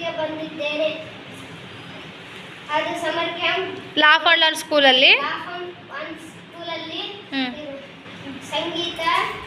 ಕ್ಯಾಂಪ್ಗೆ ಬಂದಿದ್ದೇನೆ ಅದು summer camp laugh and learn ಸ್ಕೂಲಲ್ಲಿ ಒಂದು ಸ್ಕೂಲಲ್ಲಿ ಹ್ಮ್. ಸಂಗೀತ